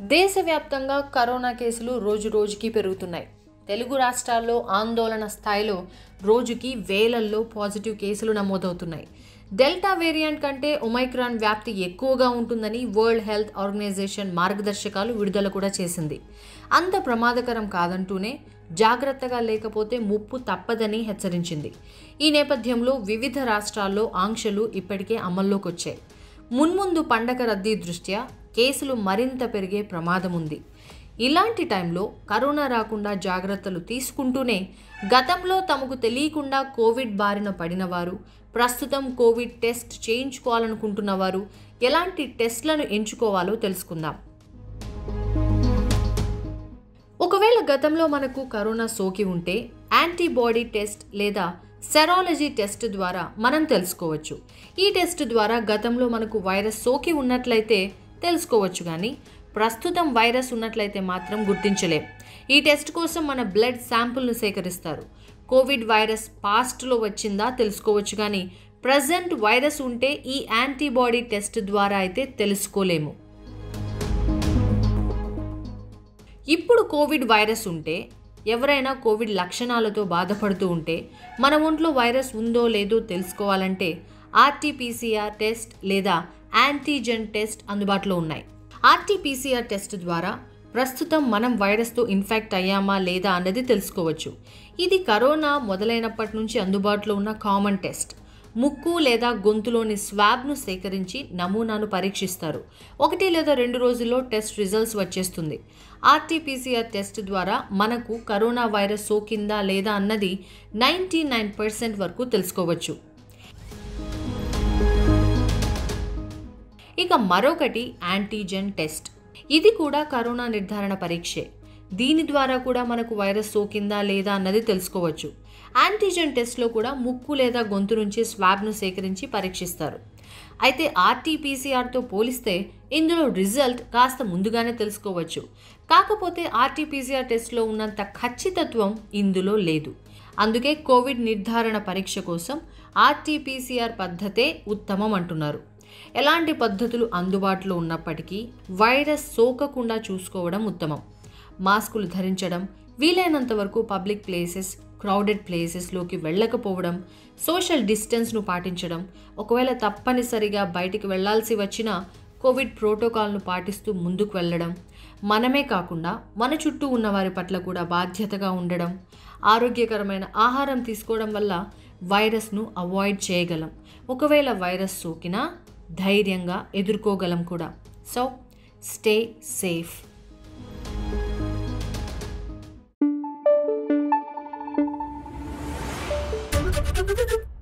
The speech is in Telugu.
దేశవ్యాప్తంగా కరోనా కేసులు రోజు రోజుకి పెరుగుతున్నాయి తెలుగు రాష్ట్రాల్లో ఆందోళన స్థాయిలో రోజుకి వేలల్లో పాజిటివ్ కేసులు నమోదవుతున్నాయి డెల్టా వేరియంట్ కంటే ఒమైక్రాన్ వ్యాప్తి ఎక్కువగా ఉంటుందని వరల్డ్ హెల్త్ ఆర్గనైజేషన్ మార్గదర్శకాలు విడుదల కూడా చేసింది అంత ప్రమాదకరం కాదంటూనే జాగ్రత్తగా లేకపోతే ముప్పు తప్పదని హెచ్చరించింది ఈ నేపథ్యంలో వివిధ రాష్ట్రాల్లో ఆంక్షలు ఇప్పటికే అమల్లోకి వచ్చాయి మున్ముందు పండగ రద్దీ దృష్ట్యా కేసులు మరింత పెరిగే ప్రమాదం ఉంది ఇలాంటి టైంలో కరోనా రాకుండా జాగ్రత్తలు తీసుకుంటూనే గతంలో తమకు తెలియకుండా కోవిడ్ బారిన పడినవారు ప్రస్తుతం కోవిడ్ టెస్ట్ చేయించుకోవాలనుకుంటున్న వారు ఎలాంటి టెస్ట్లను ఎంచుకోవాలో తెలుసుకుందాం ఒకవేళ గతంలో మనకు కరోనా సోకి ఉంటే యాంటీబాడీ టెస్ట్ లేదా సెరాలజీ టెస్ట్ ద్వారా మనం తెలుసుకోవచ్చు ఈ టెస్ట్ ద్వారా గతంలో మనకు వైరస్ సోకి ఉన్నట్లయితే తెలుసుకోవచ్చు కానీ ప్రస్తుతం వైరస్ ఉన్నట్లయితే మాత్రం గుర్తించలేం ఈ టెస్ట్ కోసం మన బ్లడ్ శాంపుల్ను సేకరిస్తారు కోవిడ్ వైరస్ పాస్ట్లో వచ్చిందా తెలుసుకోవచ్చు కానీ ప్రజెంట్ వైరస్ ఉంటే ఈ యాంటీబాడీ టెస్ట్ ద్వారా అయితే తెలుసుకోలేము ఇప్పుడు కోవిడ్ వైరస్ ఉంటే ఎవరైనా కోవిడ్ లక్షణాలతో బాధపడుతూ ఉంటే మన ఒంట్లో వైరస్ ఉందో లేదో తెలుసుకోవాలంటే ఆర్టీపీసీఆర్ టెస్ట్ లేదా యాంటీజెన్ టెస్ట్ అందుబాటులో ఉన్నాయి ఆర్టీపీసీఆర్ టెస్ట్ ద్వారా ప్రస్తుతం మనం వైరస్తో ఇన్ఫెక్ట్ అయ్యామా లేదా అన్నది తెలుసుకోవచ్చు ఇది కరోనా మొదలైనప్పటి నుంచి అందుబాటులో ఉన్న కామన్ టెస్ట్ ముక్కు లేదా గొంతులోని స్వాబ్ను సేకరించి నమూనాను పరీక్షిస్తారు ఒకటి లేదా రెండు రోజుల్లో టెస్ట్ రిజల్ట్స్ వచ్చేస్తుంది ఆర్టీపీసీఆర్ టెస్ట్ ద్వారా మనకు కరోనా వైరస్ సోకిందా లేదా అన్నది నైంటీ నైన్ పర్సెంట్ వరకు తెలుసుకోవచ్చు ఇక మరొకటి యాంటీజెన్ టెస్ట్ ఇది కూడా కరోనా నిర్ధారణ పరీక్షే దీని ద్వారా కూడా మనకు వైరస్ సోకిందా లేదా అన్నది తెలుసుకోవచ్చు యాంటీజెన్ టెస్ట్లో కూడా ముక్కు లేదా గొంతు నుంచి స్వాబ్ను సేకరించి పరీక్షిస్తారు అయితే ఆర్టీపీసీఆర్తో పోలిస్తే ఇందులో రిజల్ట్ కాస్త ముందుగానే తెలుసుకోవచ్చు కాకపోతే ఆర్టీపీసీఆర్ టెస్ట్లో ఉన్నంత ఖచ్చితత్వం ఇందులో లేదు అందుకే కోవిడ్ నిర్ధారణ పరీక్ష కోసం ఆర్టీపీసీఆర్ పద్ధతే ఉత్తమం అంటున్నారు ఎలాంటి పద్ధతులు అందుబాటులో ఉన్నప్పటికీ వైరస్ సోకకుండా చూసుకోవడం ఉత్తమం మాస్కులు ధరించడం వీలైనంత వరకు పబ్లిక్ ప్లేసెస్ క్రౌడెడ్ ప్లేసెస్లోకి వెళ్ళకపోవడం సోషల్ డిస్టెన్స్ను పాటించడం ఒకవేళ తప్పనిసరిగా బయటికి వెళ్లాల్సి వచ్చినా కోవిడ్ ప్రోటోకాల్ను పాటిస్తూ ముందుకు వెళ్ళడం మనమే కాకుండా మన చుట్టూ ఉన్న వారి పట్ల కూడా బాధ్యతగా ఉండడం ఆరోగ్యకరమైన ఆహారం తీసుకోవడం వల్ల వైరస్ను అవాయిడ్ చేయగలం ఒకవేళ వైరస్ సోకినా ధైర్యంగా ఎదుర్కోగలం కూడా so stay safe Thank you.